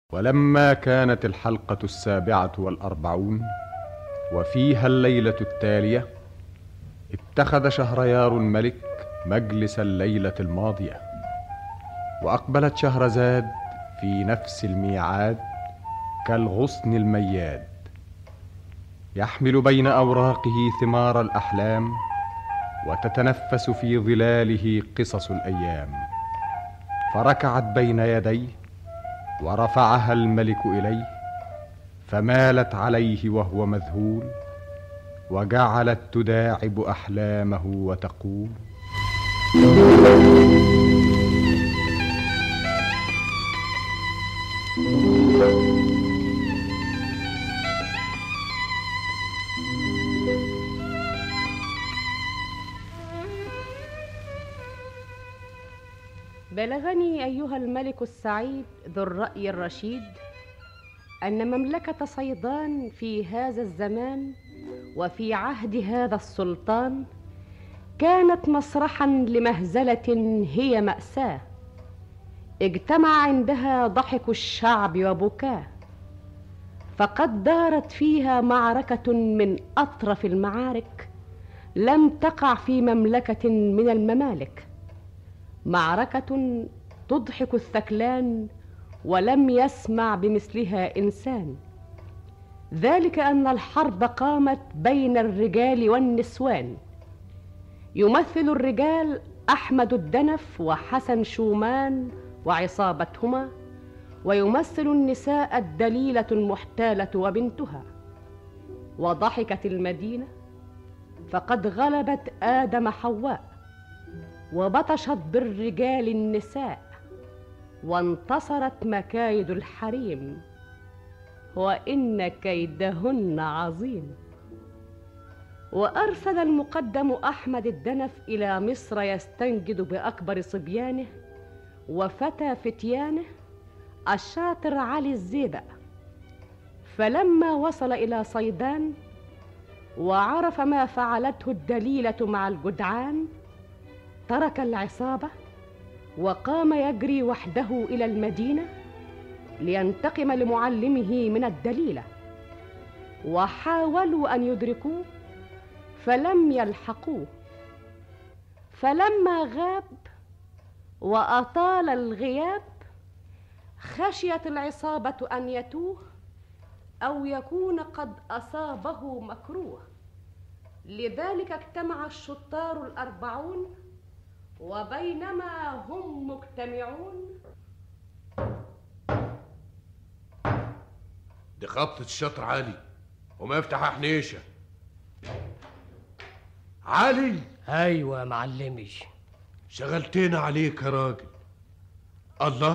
ولما كانت الحلقة السابعة والأربعون وفيها الليلة التالية اتخذ شهريار الملك مجلس الليلة الماضية وأقبلت شهرزاد في نفس الميعاد كالغصن المياد يحمل بين أوراقه ثمار الأحلام وتتنفس في ظلاله قصص الأيام فركعت بين يديه ورفعها الملك اليه فمالت عليه وهو مذهول وجعلت تداعب احلامه وتقول بلغني ايها الملك السعيد ذو الراي الرشيد ان مملكه صيدان في هذا الزمان وفي عهد هذا السلطان كانت مسرحا لمهزله هي ماساه اجتمع عندها ضحك الشعب وبكاه فقد دارت فيها معركه من اطرف المعارك لم تقع في مملكه من الممالك معركه تضحك الثكلان ولم يسمع بمثلها انسان ذلك ان الحرب قامت بين الرجال والنسوان يمثل الرجال احمد الدنف وحسن شومان وعصابتهما ويمثل النساء الدليله المحتاله وبنتها وضحكت المدينه فقد غلبت ادم حواء وبطشت بالرجال النساء وانتصرت مكايد الحريم وان كيدهن عظيم وارسل المقدم احمد الدنف الى مصر يستنجد باكبر صبيانه وفتى فتيانه الشاطر علي الزيبق فلما وصل الى صيدان وعرف ما فعلته الدليله مع الجدعان ترك العصابه وقام يجري وحده الى المدينه لينتقم لمعلمه من الدليله وحاولوا ان يدركوه فلم يلحقوه فلما غاب واطال الغياب خشيت العصابه ان يتوه او يكون قد اصابه مكروه لذلك اجتمع الشطار الاربعون وبينما هم مجتمعون دي خبطة الشطر علي وما يفتح حنيشة علي ايوه يا معلمي شغلتنا عليك يا راجل الله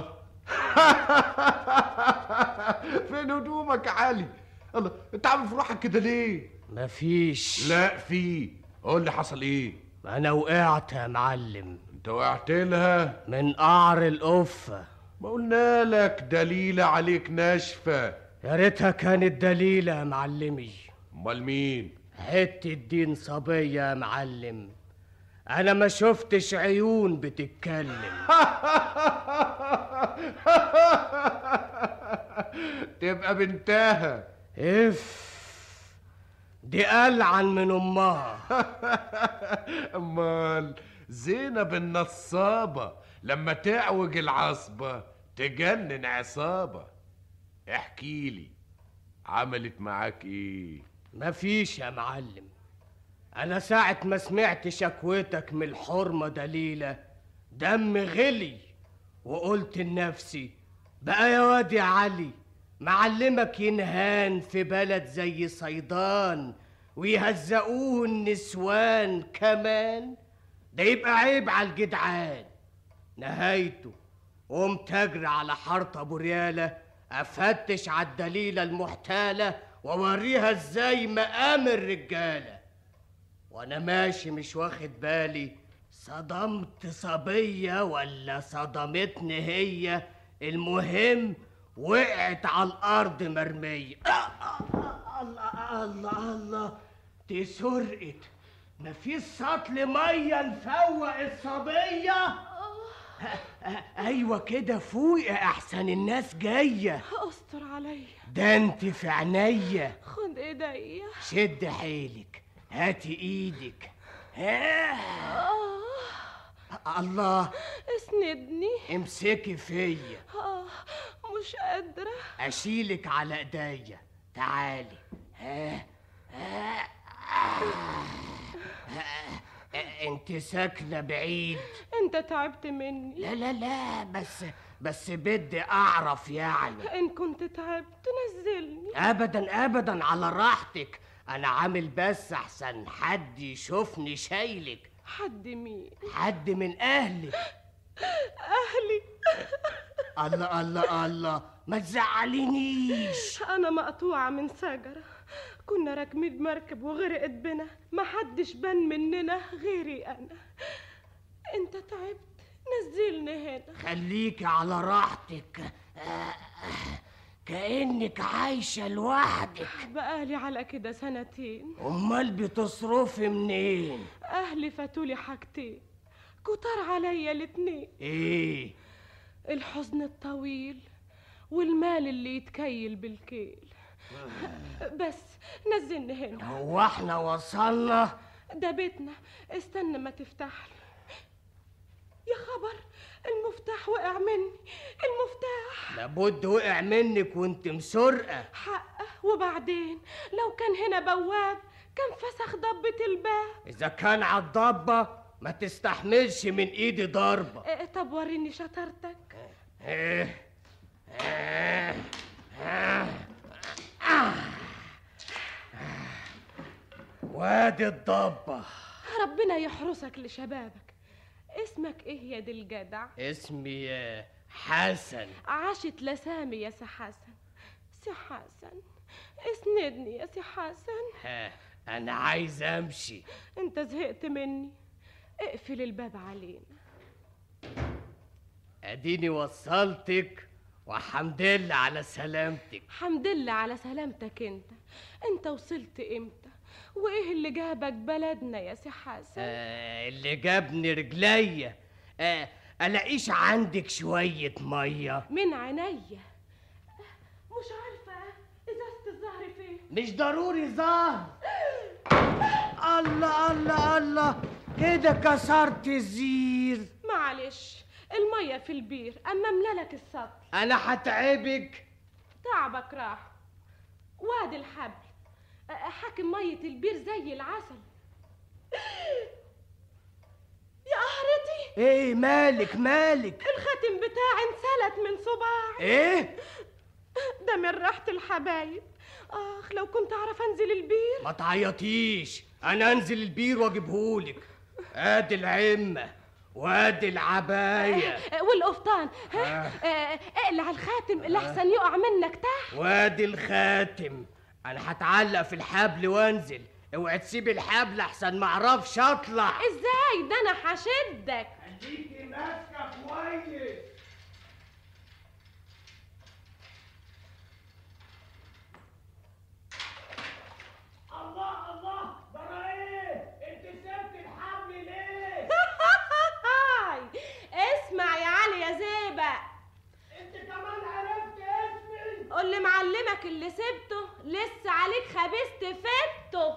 فين هدومك يا علي الله انت عامل في روحك كده ليه مفيش لا في قول لي حصل ايه انا وقعت يا معلم انت وقعت لها من قعر القفه ما قلنا لك دليلة عليك ناشفة يا ريتها كانت دليله يا معلمي امال مين حته دين صبيه يا معلم انا ما شفتش عيون بتتكلم تبقى بنتها اف دي ألعن من امها امال زينب النصابة لما تعوج العصبة تجنن عصابة احكي لي عملت معاك ايه مفيش يا معلم انا ساعة ما سمعت شكوتك من الحرمة دليلة دم غلي وقلت لنفسي بقى يا واد يا علي معلمك ينهان في بلد زي صيدان ويهزقوه النسوان كمان ده يبقى عيب على الجدعان نهايته قمت اجري على حارة ابو ريالة افتش على الدليلة المحتالة واوريها ازاي مقام الرجالة وانا ماشي مش واخد بالي صدمت صبية ولا صدمتني هي المهم وقعت على الارض مرمية الله الله الله دي سرقت مفيش سطل مية نفوق الصبية ايوه كده فوق يا احسن الناس جايه استر عليا ده انت في عينيا خد ايديا شد حيلك هاتي ايدك ها آه الله اسندني امسكي فيا آه مش قادرة اشيلك على ايديا تعالي ها ها انت ساكنه بعيد انت تعبت مني لا لا لا بس بس بدي اعرف يعني ان كنت تعبت نزلني ابدا ابدا على راحتك انا عامل بس احسن حد يشوفني شايلك حد مين حد من اهلك اهلي الله الله الله ما تزعلينيش انا مقطوعة من شجرة كنا راكبين بمركب وغرقت بنا ما حدش بان مننا غيري انا انت تعبت نزلني هنا خليكي على راحتك آه، كأنك عايشة لوحدك بقالي على كده سنتين أمال بتصرفي منين؟ اهلي فاتولي حاجتين كتر عليا الاتنين إيه؟ الحزن الطويل والمال اللي يتكيل بالكيل بس نزلني هنا هو احنا وصلنا؟ ده بيتنا استنى ما تفتح لي. يا خبر المفتاح وقع مني المفتاح لابد وقع منك وانت مسرقة حقه وبعدين لو كان هنا بواب كان فسخ ضبة الباب إذا كان عالضبة ما تستحملش من إيدي ضربة إيه طب وريني شطارتك إيه؟ إيه؟ آه. آه. وادي الضبة ربنا يحرسك لشبابك اسمك ايه يا دي الجدع اسمي آه، حسن عاشت لسامي يا سي حسن سي حسن اسندني يا سي حسن ها أنا عايز أمشي انت زهقت مني اقفل الباب علينا أديني وصلتك وحمد لله على سلامتك حمد لله على سلامتك انت انت وصلت امتى وايه اللي جابك بلدنا يا سي حسن آه اللي جابني رجليا آه ألاقيش عندك شوية مية من عينيا مش عارفه ازازه الزهر فين مش ضروري ظهر الله الله الله كده كسرت الزير معلش الميه في البير اما ملالك السطل انا هتعبك تعبك راح وادي الحبل أ- حاكم ميه البير زي العسل يا قهرتي ايه مالك مالك الخاتم بتاعي انسلت من صباعي ايه ده من ريحة الحبايب اخ لو كنت اعرف انزل البير ما تعيطيش انا انزل البير واجيبهولك ادي العمة وادي العباية آه، والقفطان ها آه، اقلع الخاتم لحسن يقع منك تحت وادي الخاتم انا هتعلق في الحبل وانزل اوعي تسيبي الحبل احسن ما اعرفش اطلع ازاي ده انا هشدك خليكي ماسكه كويس الله الله برا ايه انت سبت الحبل ليه هاي اسمع يا علي يا زيبق انت كمان عرفت اسمي قول لي معلمك اللي سبته لسه عليك خبيث فته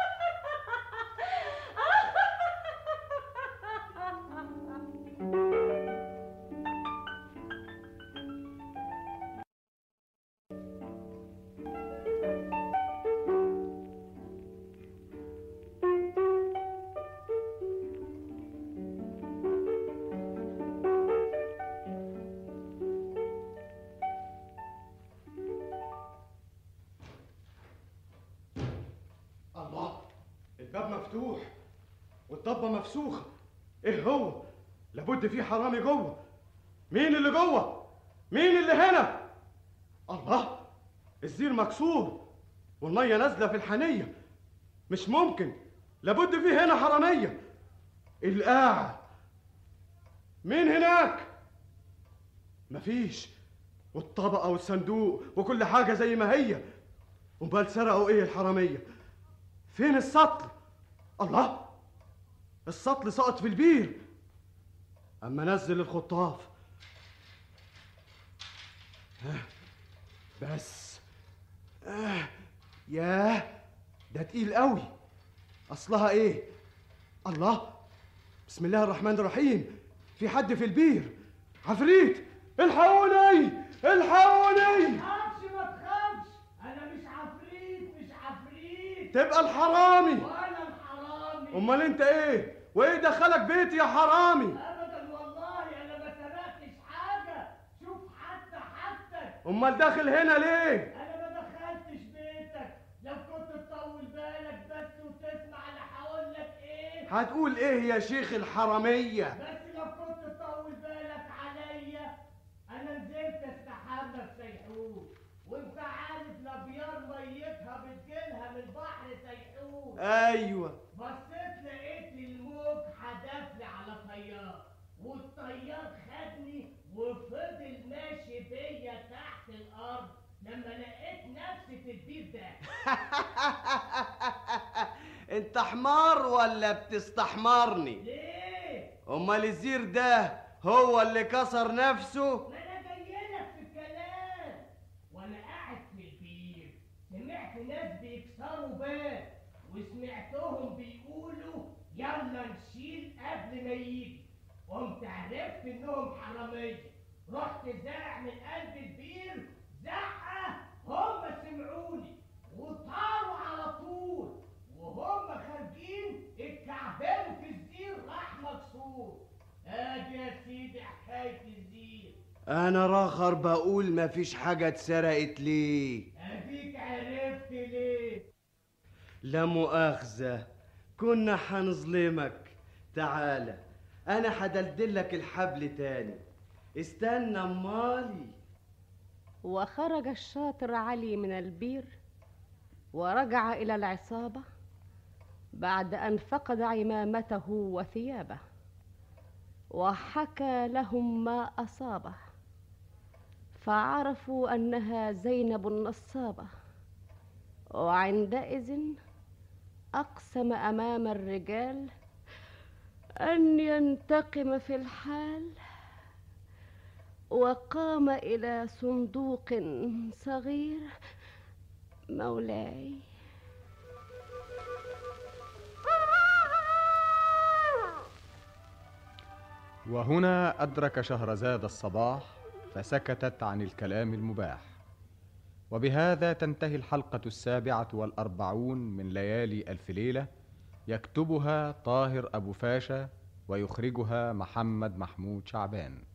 الله الباب مفتوح والضبة مفسوخة ايه هو لابد في حرامي جوه مين اللي جوه مين اللي هنا الله الزير مكسور والمية نازلة في الحنية مش ممكن لابد في هنا حرامية القاع مين هناك مفيش والطبقة والصندوق وكل حاجة زي ما هي امال سرقوا ايه الحرامية فين السطل الله السطل سقط في البير اما نزل الخطاف ها، بس آه ياه ده تقيل قوي اصلها ايه الله بسم الله الرحمن الرحيم في حد في البير عفريت الحقوني الحقوني تخافش ما تخافش انا مش عفريت مش عفريت تبقى الحرامي وانا الحرامي امال انت ايه وايه دخلك بيتي يا حرامي ابدا والله انا ما سرقتش حاجه شوف حتى حتى امال داخل هنا ليه انا ما دخلتش بيتك لو كنت تطول بالك بس وتسمع انا هقول لك ايه هتقول ايه يا شيخ الحراميه بس لو كنت تطول بالك عليا انا نزلت استحمى في سيحون وانت عارف الابيار ميتها بتجيلها من بحر سيحون ايوه بصيت لقيت الموج حدفلي على طيار والطيار خدني وفضل ماشي بيا تحت الارض لما لقيت نفسي في البير ده انت حمار ولا بتستحمرني ليه؟ امال الزير ده هو اللي كسر نفسه ما انا جايلك في الكلام وانا قاعد في البير سمعت ناس بيكسروا باب وسمعتهم بيقولوا يلا نشيل قبل ما يجي قمت عرفت انهم حراميه رحت زارع من قلب البير زقه هم سمعوني وطاروا على طول وهم خارجين اتكعبلوا في الزير راح مكسور ادي يا سيدي حكايه الزير انا راخر بقول مفيش حاجه اتسرقت ليه اديك عرفت ليه لا مؤاخذه كنا حنظلمك تعالى انا حدلدلك الحبل تاني استنى امالي وخرج الشاطر علي من البير ورجع الى العصابه بعد ان فقد عمامته وثيابه وحكى لهم ما اصابه فعرفوا انها زينب النصابه وعندئذ اقسم امام الرجال ان ينتقم في الحال وقام الى صندوق صغير مولاي وهنا أدرك شهرزاد الصباح فسكتت عن الكلام المباح وبهذا تنتهي الحلقة السابعة والأربعون من ليالي ألف ليلة يكتبها طاهر أبو فاشا ويخرجها محمد محمود شعبان